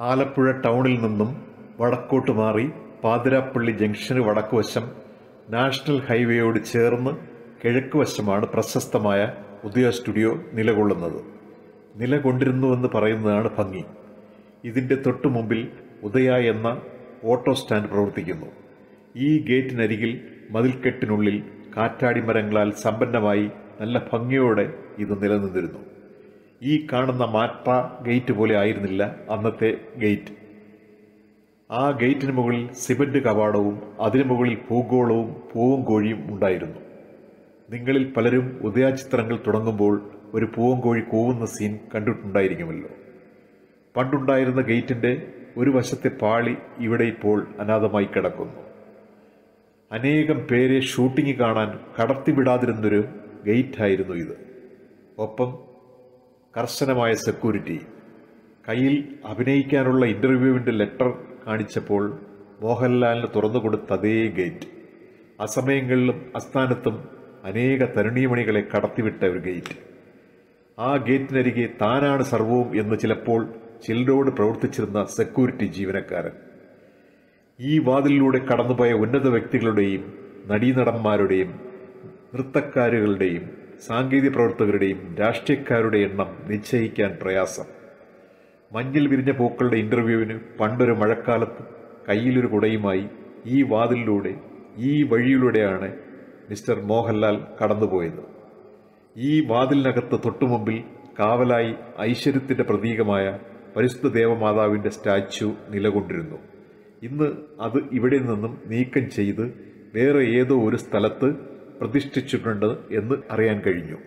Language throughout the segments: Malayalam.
ആലപ്പുഴ ടൗണിൽ നിന്നും വടക്കോട്ട് മാറി പാതിരാപ്പള്ളി ജംഗ്ഷന് വടക്കുവശം നാഷണൽ ഹൈവേയോട് ചേർന്ന് കിഴക്ക് വശമാണ് പ്രശസ്തമായ ഉദയ സ്റ്റുഡിയോ നിലകൊള്ളുന്നത് നിലകൊണ്ടിരുന്നുവെന്ന് പറയുന്നതാണ് ഭംഗി ഇതിൻ്റെ തൊട്ടു മുമ്പിൽ ഉദയ എന്ന ഓട്ടോ സ്റ്റാൻഡ് പ്രവർത്തിക്കുന്നു ഈ ഗേറ്റിനരികിൽ മതിൽക്കെട്ടിനുള്ളിൽ കാറ്റാടി മരങ്ങളാൽ സമ്പന്നമായി നല്ല ഭംഗിയോടെ ഇത് നിലനിന്നിരുന്നു ഈ കാണുന്ന മാറ്റ ഗേറ്റ് പോലെ ആയിരുന്നില്ല അന്നത്തെ ഗേറ്റ് ആ ഗേറ്റിന് മുകളിൽ സിമന്റ് കവാടവും അതിനു മുകളിൽ പൂഗോളവും പൂവും കോഴിയും ഉണ്ടായിരുന്നു നിങ്ങളിൽ പലരും ഉദയാചിത്രങ്ങൾ തുടങ്ങുമ്പോൾ ഒരു പൂവൻ കോഴി കൂവുന്ന സീൻ കണ്ടിട്ടുണ്ടായിരിക്കുമല്ലോ പണ്ടുണ്ടായിരുന്ന ഗേറ്റിന്റെ ഒരു വശത്തെ പാളി ഇവിടെ ഇപ്പോൾ അനാഥമായി കിടക്കുന്നു അനേകം പേരെ ഷൂട്ടിംഗ് കാണാൻ കടത്തിവിടാതിരുന്നൊരു ഗേറ്റായിരുന്നു ഇത് ഒപ്പം കർശനമായ സെക്യൂരിറ്റി കയ്യിൽ അഭിനയിക്കാനുള്ള ഇന്റർവ്യൂവിന്റെ ലെറ്റർ കാണിച്ചപ്പോൾ മോഹൻലാലിന് തുറന്നുകൊടുത്ത അതേ ഗേറ്റ് അസമയങ്ങളിലും അസ്ഥാനത്തും അനേക തരുണീമണികളെ കടത്തിവിട്ട ഒരു ഗേറ്റ് ആ ഗേറ്റിനരികെ താനാണ് സർവവും എന്ന് ചിലപ്പോൾ ചിലരോട് പ്രവർത്തിച്ചിരുന്ന സെക്യൂരിറ്റി ജീവനക്കാരൻ ഈ വാതിലിലൂടെ കടന്നുപോയ ഉന്നത വ്യക്തികളുടെയും നടീനടന്മാരുടെയും നൃത്തക്കാരുകളുടെയും സാങ്കേതിക പ്രവർത്തകരുടെയും രാഷ്ട്രീയക്കാരുടെ എണ്ണം നിശ്ചയിക്കാൻ പ്രയാസം മഞ്ഞിൽ വിരിഞ്ഞ പൂക്കളുടെ ഇന്റർവ്യൂവിന് പണ്ടൊരു മഴക്കാലത്ത് കയ്യിലൊരു കുടയുമായി ഈ വാതിലിലൂടെ ഈ വഴിയിലൂടെയാണ് മിസ്റ്റർ മോഹൻലാൽ കടന്നുപോയത് ഈ വാതിലിനകത്ത് തൊട്ടുമുമ്പിൽ കാവലായി ഐശ്വര്യത്തിന്റെ പ്രതീകമായ പരിശുദ്ധ ദേവമാതാവിന്റെ സ്റ്റാച്യു നിലകൊണ്ടിരുന്നു ഇന്ന് അത് ഇവിടെ നിന്നും നീക്കം ചെയ്ത് വേറെ ഏതോ ഒരു സ്ഥലത്ത് പ്രതിഷ്ഠിച്ചിട്ടുണ്ട് എന്ന് അറിയാൻ കഴിഞ്ഞു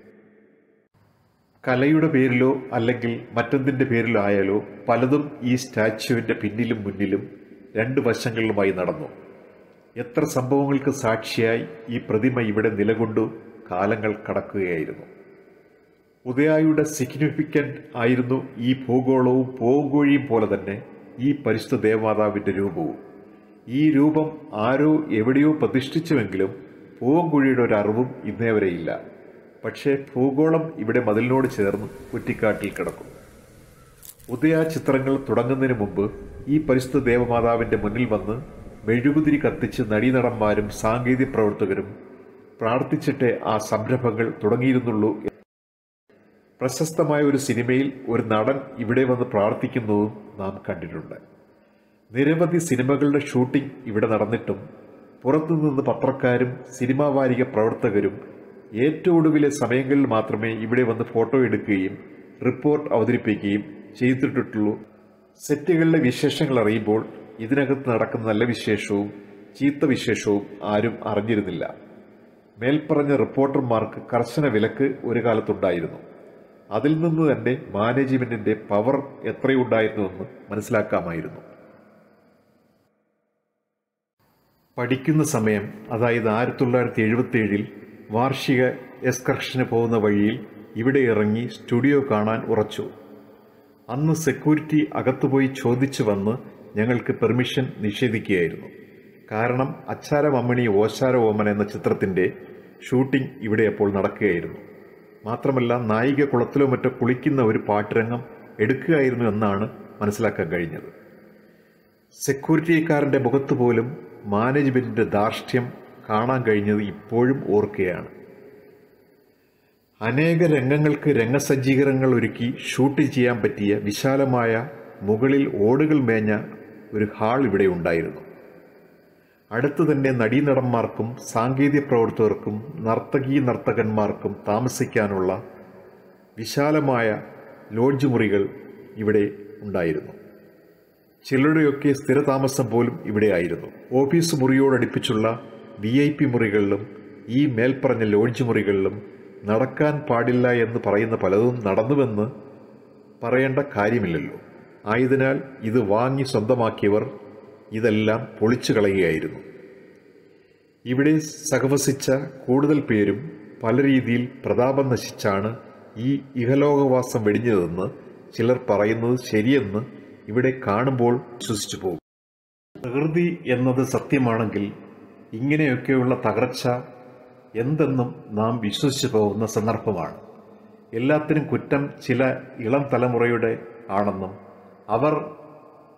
കലയുടെ പേരിലോ അല്ലെങ്കിൽ മറ്റെന്തിന്റെ പേരിലോ ആയാലോ പലതും ഈ സ്റ്റാച്യുവിന്റെ പിന്നിലും മുന്നിലും രണ്ട് വശങ്ങളിലുമായി നടന്നു എത്ര സംഭവങ്ങൾക്ക് സാക്ഷിയായി ഈ പ്രതിമ ഇവിടെ നിലകൊണ്ടു കാലങ്ങൾ കടക്കുകയായിരുന്നു ഉദയായുടെ സിഗ്നിഫിക്കന്റ് ആയിരുന്നു ഈ ഭൂഗോളവും പൂങ്കോഴിയും പോലെ തന്നെ ഈ പരിശുദ്ധ ദേവമാതാവിന്റെ രൂപവും ഈ രൂപം ആരോ എവിടെയോ പ്രതിഷ്ഠിച്ചുവെങ്കിലും പൂവൻകുഴിയുടെ ഒരു അറിവും ഇന്നേ വരെയില്ല പക്ഷേ ഭൂഗോളം ഇവിടെ മതിലിനോട് ചേർന്ന് കുറ്റിക്കാട്ടിൽ കിടക്കും ഉദയ ചിത്രങ്ങൾ തുടങ്ങുന്നതിന് മുമ്പ് ഈ പരിശുദ്ധ ദേവമാതാവിന്റെ മുന്നിൽ വന്ന് മെഴുകുതിരി കത്തിച്ച് നടീനടന്മാരും സാങ്കേതിക പ്രവർത്തകരും പ്രാർത്ഥിച്ചിട്ടേ ആ സംരംഭങ്ങൾ തുടങ്ങിയിരുന്നുള്ളൂ പ്രശസ്തമായ ഒരു സിനിമയിൽ ഒരു നടൻ ഇവിടെ വന്ന് പ്രാർത്ഥിക്കുന്നതും നാം കണ്ടിട്ടുണ്ട് നിരവധി സിനിമകളുടെ ഷൂട്ടിംഗ് ഇവിടെ നടന്നിട്ടും പുറത്തുനിന്ന് പത്രക്കാരും സിനിമാ വാരിക പ്രവർത്തകരും ഏറ്റവും ഒടുവിലെ സമയങ്ങളിൽ മാത്രമേ ഇവിടെ വന്ന് ഫോട്ടോ എടുക്കുകയും റിപ്പോർട്ട് അവതരിപ്പിക്കുകയും ചെയ്തിട്ടുള്ളൂ സെറ്റുകളിലെ വിശേഷങ്ങൾ അറിയുമ്പോൾ ഇതിനകത്ത് നടക്കുന്ന നല്ല വിശേഷവും ചീത്ത വിശേഷവും ആരും അറിഞ്ഞിരുന്നില്ല മേൽപ്പറഞ്ഞ റിപ്പോർട്ടർമാർക്ക് കർശന വിലക്ക് ഒരു കാലത്തുണ്ടായിരുന്നു അതിൽ നിന്ന് തന്നെ മാനേജ്മെന്റിന്റെ പവർ എത്രയുണ്ടായിരുന്നുവെന്ന് മനസ്സിലാക്കാമായിരുന്നു പഠിക്കുന്ന സമയം അതായത് ആയിരത്തി തൊള്ളായിരത്തി എഴുപത്തി ഏഴിൽ വാർഷിക എക്സ്കർഷന് പോകുന്ന വഴിയിൽ ഇവിടെ ഇറങ്ങി സ്റ്റുഡിയോ കാണാൻ ഉറച്ചു അന്ന് സെക്യൂരിറ്റി അകത്തുപോയി ചോദിച്ചു വന്ന് ഞങ്ങൾക്ക് പെർമിഷൻ നിഷേധിക്കുകയായിരുന്നു കാരണം അച്ചാര മമ്മണി ഓശാര ഓമൻ എന്ന ചിത്രത്തിന്റെ ഷൂട്ടിംഗ് ഇവിടെ അപ്പോൾ നടക്കുകയായിരുന്നു മാത്രമല്ല നായിക കുളത്തിലോ മറ്റോ കുളിക്കുന്ന ഒരു പാട്ടുരംഗം എടുക്കുകയായിരുന്നു എന്നാണ് മനസ്സിലാക്കാൻ കഴിഞ്ഞത് സെക്യൂരിറ്റിക്കാരന്റെ മുഖത്ത് പോലും മാനേജ്മെന്റിന്റെ ധാർഷ്ട്യം കാണാൻ കഴിഞ്ഞത് ഇപ്പോഴും ഓർക്കുകയാണ് അനേക രംഗങ്ങൾക്ക് രംഗസജ്ജീകരണങ്ങൾ ഒരുക്കി ഷൂട്ട് ചെയ്യാൻ പറ്റിയ വിശാലമായ മുകളിൽ ഓടുകൾ മേഞ്ഞ ഒരു ഹാൾ ഇവിടെ ഉണ്ടായിരുന്നു അടുത്തു തന്നെ നടീനടന്മാർക്കും സാങ്കേതിക പ്രവർത്തകർക്കും നർത്തകീ നർത്തകന്മാർക്കും താമസിക്കാനുള്ള വിശാലമായ ലോഡ്ജ് മുറികൾ ഇവിടെ ഉണ്ടായിരുന്നു ചിലരുടെയൊക്കെ സ്ഥിരതാമസം പോലും ഇവിടെയായിരുന്നു ഓഫീസ് മുറിയോടടുപ്പിച്ചുള്ള വി ഐ പി മുറികളിലും ഈ മേൽപ്പറഞ്ഞ ലോഡ്ജ് മുറികളിലും നടക്കാൻ പാടില്ല എന്ന് പറയുന്ന പലതും നടന്നുവെന്ന് പറയേണ്ട കാര്യമില്ലല്ലോ ആയതിനാൽ ഇത് വാങ്ങി സ്വന്തമാക്കിയവർ ഇതെല്ലാം പൊളിച്ചു കളയുകയായിരുന്നു ഇവിടെ സഹവസിച്ച കൂടുതൽ പേരും പല രീതിയിൽ പ്രതാപം നശിച്ചാണ് ഈ ഇഹലോകവാസം വെടിഞ്ഞതെന്ന് ചിലർ പറയുന്നത് ശരിയെന്ന് ഇവിടെ കാണുമ്പോൾ വിശ്വസിച്ചു പോകും പ്രകൃതി എന്നത് സത്യമാണെങ്കിൽ ഇങ്ങനെയൊക്കെയുള്ള തകർച്ച എന്തെന്നും നാം വിശ്വസിച്ചു പോകുന്ന സന്ദർഭമാണ് എല്ലാത്തിനും കുറ്റം ചില ഇളം തലമുറയുടെ ആണെന്നും അവർ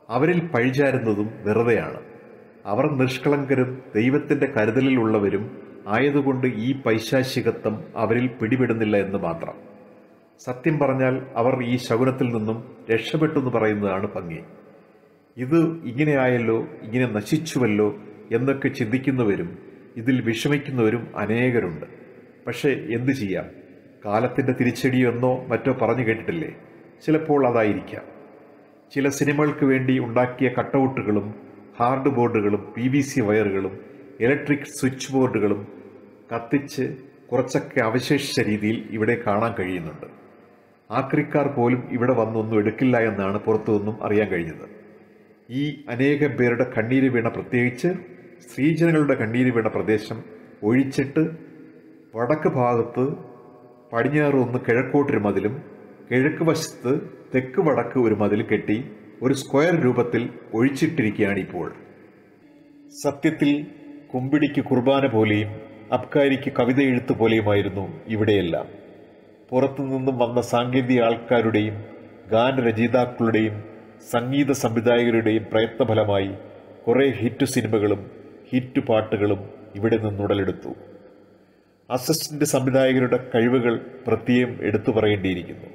അവരിൽ പഴിചാരുന്നതും വെറുതെയാണ് അവർ നിഷ്കളങ്കരും ദൈവത്തിന്റെ കരുതലിലുള്ളവരും ആയതുകൊണ്ട് ഈ പൈശാചികത്വം അവരിൽ പിടിപെടുന്നില്ല എന്ന് മാത്രം സത്യം പറഞ്ഞാൽ അവർ ഈ ശകുനത്തിൽ നിന്നും രക്ഷപ്പെട്ടു എന്ന് പറയുന്നതാണ് ഭംഗി ഇത് ഇങ്ങനെയായല്ലോ ഇങ്ങനെ നശിച്ചുവല്ലോ എന്നൊക്കെ ചിന്തിക്കുന്നവരും ഇതിൽ വിഷമിക്കുന്നവരും അനേകരുണ്ട് പക്ഷേ എന്തു ചെയ്യാം കാലത്തിന്റെ തിരിച്ചടിയെന്നോ മറ്റോ പറഞ്ഞു കേട്ടിട്ടില്ലേ ചിലപ്പോൾ അതായിരിക്കാം ചില സിനിമകൾക്ക് വേണ്ടി ഉണ്ടാക്കിയ കട്ടൗട്ടുകളും ഹാർഡ് ബോർഡുകളും പി വി സി വയറുകളും ഇലക്ട്രിക് സ്വിച്ച് ബോർഡുകളും കത്തിച്ച് കുറച്ചൊക്കെ അവശേഷിച്ച രീതിയിൽ ഇവിടെ കാണാൻ കഴിയുന്നുണ്ട് ആക്രിക്കാർ പോലും ഇവിടെ വന്നൊന്നും എടുക്കില്ല എന്നാണ് പുറത്തുനിന്നും അറിയാൻ കഴിഞ്ഞത് ഈ അനേകം പേരുടെ കണ്ണീര് വീണ പ്രത്യേകിച്ച് സ്ത്രീജനങ്ങളുടെ കണ്ണീര് വീണ പ്രദേശം ഒഴിച്ചിട്ട് വടക്ക് ഭാഗത്ത് പടിഞ്ഞാറ് ഒന്ന് കിഴക്കോട്ടൊരു മതിലും കിഴക്ക് വശത്ത് തെക്ക് വടക്ക് ഒരു മതിൽ കെട്ടി ഒരു സ്ക്വയർ രൂപത്തിൽ ഒഴിച്ചിട്ടിരിക്കുകയാണ് ഇപ്പോൾ സത്യത്തിൽ കുമ്പിടിക്ക് കുർബാന പോലെയും അബ്കാരിക്ക് കവിത എഴുത്ത് പോലെയുമായിരുന്നു ഇവിടെയെല്ലാം പുറത്തുനിന്നും വന്ന സാങ്കേതിക ആൾക്കാരുടെയും ഗാനരചയിതാക്കളുടെയും സംഗീത സംവിധായകരുടെയും പ്രയത്നഫലമായി കുറേ ഹിറ്റ് സിനിമകളും ഹിറ്റ് പാട്ടുകളും ഇവിടെ നിന്നുടലെടുത്തു അസിസ്റ്റന്റ് സംവിധായകരുടെ കഴിവുകൾ പ്രത്യേകം എടുത്തു പറയേണ്ടിയിരിക്കുന്നു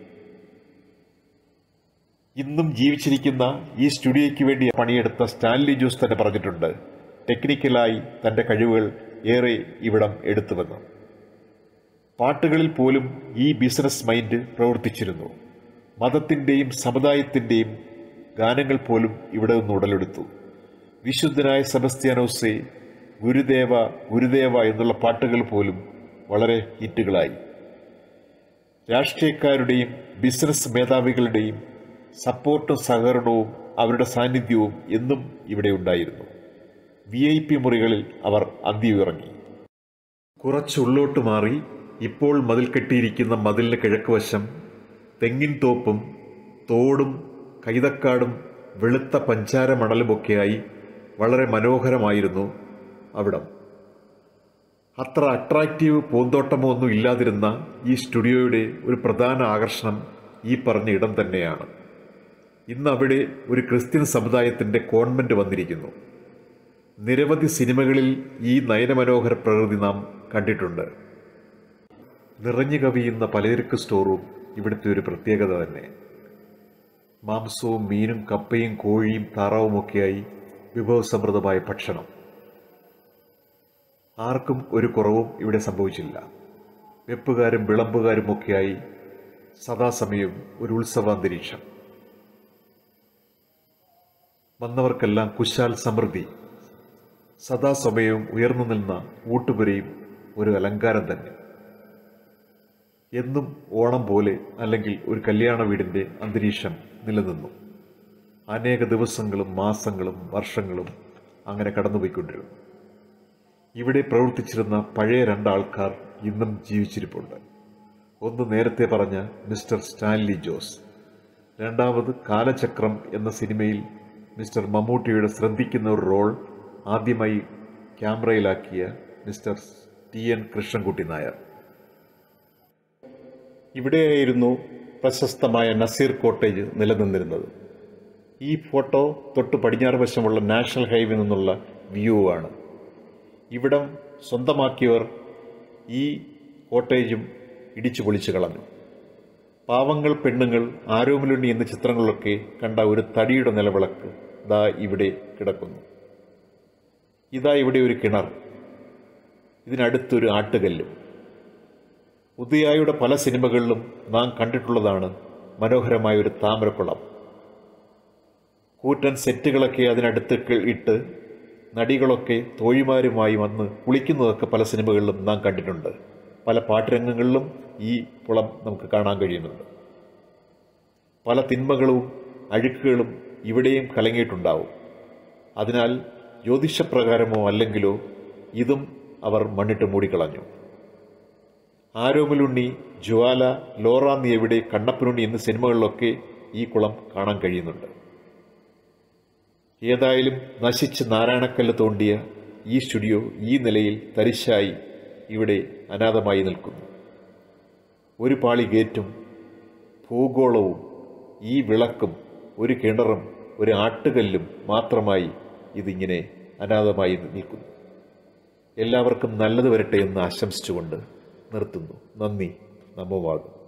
ഇന്നും ജീവിച്ചിരിക്കുന്ന ഈ സ്റ്റുഡിയോയ്ക്ക് വേണ്ടി പണിയെടുത്ത സ്റ്റാൻലി ജോസ് തന്നെ പറഞ്ഞിട്ടുണ്ട് ടെക്നിക്കലായി തന്റെ കഴിവുകൾ ഏറെ ഇവിടം എടുത്തുവെന്ന് പാട്ടുകളിൽ പോലും ഈ ബിസിനസ് മൈൻഡ് പ്രവർത്തിച്ചിരുന്നു മതത്തിന്റെയും സമുദായത്തിന്റെയും ഗാനങ്ങൾ പോലും ഇവിടെ നിന്ന് ഉടലെടുത്തു വിശുദ്ധനായ സെബസ്ത്യാനോസെ ഗുരുദേവ ഗുരുദേവ എന്നുള്ള പാട്ടുകൾ പോലും വളരെ ഹിറ്റുകളായി രാഷ്ട്രീയക്കാരുടെയും ബിസിനസ് മേധാവികളുടെയും സപ്പോർട്ടും സഹകരണവും അവരുടെ സാന്നിധ്യവും എന്നും ഇവിടെ ഉണ്ടായിരുന്നു വി ഐ പി മുറികളിൽ അവർ അന്തിയുറങ്ങി കുറച്ചുള്ളോട്ട് മാറി ഇപ്പോൾ മതിൽ കെട്ടിയിരിക്കുന്ന മതിലിന് കിഴക്കുവശം തെങ്ങിൻ തോപ്പും തോടും കൈതക്കാടും വെളുത്ത പഞ്ചാര മണലുമൊക്കെയായി വളരെ മനോഹരമായിരുന്നു അവിടം അത്ര അട്രാക്റ്റീവ് പൂന്തോട്ടമോ ഒന്നും ഇല്ലാതിരുന്ന ഈ സ്റ്റുഡിയോയുടെ ഒരു പ്രധാന ആകർഷണം ഈ പറഞ്ഞ ഇടം തന്നെയാണ് ഇന്ന് അവിടെ ഒരു ക്രിസ്ത്യൻ സമുദായത്തിന്റെ കോൺവെന്റ് വന്നിരിക്കുന്നു നിരവധി സിനിമകളിൽ ഈ നയനമനോഹര പ്രകൃതി നാം കണ്ടിട്ടുണ്ട് നിറഞ്ഞു കവിയുന്ന പലചരക്ക് സ്റ്റോറും ഇവിടുത്തെ ഒരു പ്രത്യേകത തന്നെ മാംസവും മീനും കപ്പയും കോഴിയും താറാവുമൊക്കെയായി വിഭവസമൃദ്ധമായ ഭക്ഷണം ആർക്കും ഒരു കുറവും ഇവിടെ സംഭവിച്ചില്ല വെപ്പുകാരും വിളമ്പുകാരും ഒക്കെയായി സദാസമയവും ഒരു ഉത്സവാന്തരീക്ഷം വന്നവർക്കെല്ലാം കുശാൽ സമൃദ്ധി സദാസമയവും ഉയർന്നു നിന്ന ഊട്ടുപുരയും ഒരു അലങ്കാരം തന്നെ എന്നും ഓണം പോലെ അല്ലെങ്കിൽ ഒരു കല്യാണ വീടിന്റെ അന്തരീക്ഷം നിലനിന്നു അനേക ദിവസങ്ങളും മാസങ്ങളും വർഷങ്ങളും അങ്ങനെ കടന്നുപോയിക്കൊണ്ടിരുന്നു ഇവിടെ പ്രവർത്തിച്ചിരുന്ന പഴയ രണ്ടാൾക്കാർ ഇന്നും ജീവിച്ചിരിപ്പുണ്ട് ഒന്ന് നേരത്തെ പറഞ്ഞ മിസ്റ്റർ സ്റ്റാൻലി ജോസ് രണ്ടാമത് കാലചക്രം എന്ന സിനിമയിൽ മിസ്റ്റർ മമ്മൂട്ടിയുടെ ശ്രദ്ധിക്കുന്ന ഒരു റോൾ ആദ്യമായി ക്യാമറയിലാക്കിയ mister T N Krishnankutty Nair ഇവിടെയായിരുന്നു പ്രശസ്തമായ നസീർ കോട്ടേജ് നിലനിന്നിരുന്നത് ഈ ഫോട്ടോ തൊട്ട് പടിഞ്ഞാറ് വശമുള്ള നാഷണൽ ഹൈവേ നിന്നുള്ള വ്യൂ ആണ് ഇവിടം സ്വന്തമാക്കിയവർ ഈ കോട്ടേജും ഇടിച്ചു പൊളിച്ചു കളഞ്ഞു പാവങ്ങൾ പെണ്ണുങ്ങൾ ആരോമലുണ്ണി എന്ന ചിത്രങ്ങളിലൊക്കെ കണ്ട ഒരു തടിയുടെ നിലവിളക്ക് ദാ ഇവിടെ കിടക്കുന്നു ഇതാ ഇവിടെ ഒരു കിണർ ഇതിനടുത്തൊരു ആട്ടുകല്ലും ഉദയായുടെ പല സിനിമകളിലും നാം കണ്ടിട്ടുള്ളതാണ് മനോഹരമായ ഒരു താമരക്കുളം കൂറ്റൻ സെറ്റുകളൊക്കെ അതിനടുത്ത് ഇട്ട് നടികളൊക്കെ തോഴിമാരുമായി വന്ന് കുളിക്കുന്നതൊക്കെ പല സിനിമകളിലും നാം കണ്ടിട്ടുണ്ട് പല പാട്ടുരംഗങ്ങളിലും ഈ കുളം നമുക്ക് കാണാൻ കഴിയുന്നുണ്ട് പല തിന്മകളും അഴുക്കുകളും ഇവിടെയും കലങ്ങിയിട്ടുണ്ടാവും അതിനാൽ ജ്യോതിഷപ്രകാരമോ അല്ലെങ്കിലോ ഇതും അവർ മണ്ണിട്ട് മൂടിക്കളഞ്ഞു ആരോമലുണ്ണി ജ്വാല ലോറ നീ എവിടെ കണ്ണപ്പനുണ്ണി എന്നീ സിനിമകളിലൊക്കെ ഈ കുളം കാണാൻ കഴിയുന്നുണ്ട് ഏതായാലും നശിച്ച് നാരായണക്കല്ല് തോണ്ടിയ ഈ സ്റ്റുഡിയോ ഈ നിലയിൽ തരിശായി ഇവിടെ അനാഥമായി നിൽക്കുന്നു ഒരു പാളി ഗേറ്റും ഭൂഗോളവും ഈ വിളക്കും ഒരു കിണറും ഒരു ആട്ടുകല്ലും മാത്രമായി ഇതിങ്ങനെ അനാഥമായി നിൽക്കുന്നു എല്ലാവർക്കും നല്ലത് വരട്ടെ എന്ന് ആശംസിച്ചുകൊണ്ട് നിർത്തുന്നു നന്ദി നമോവാദം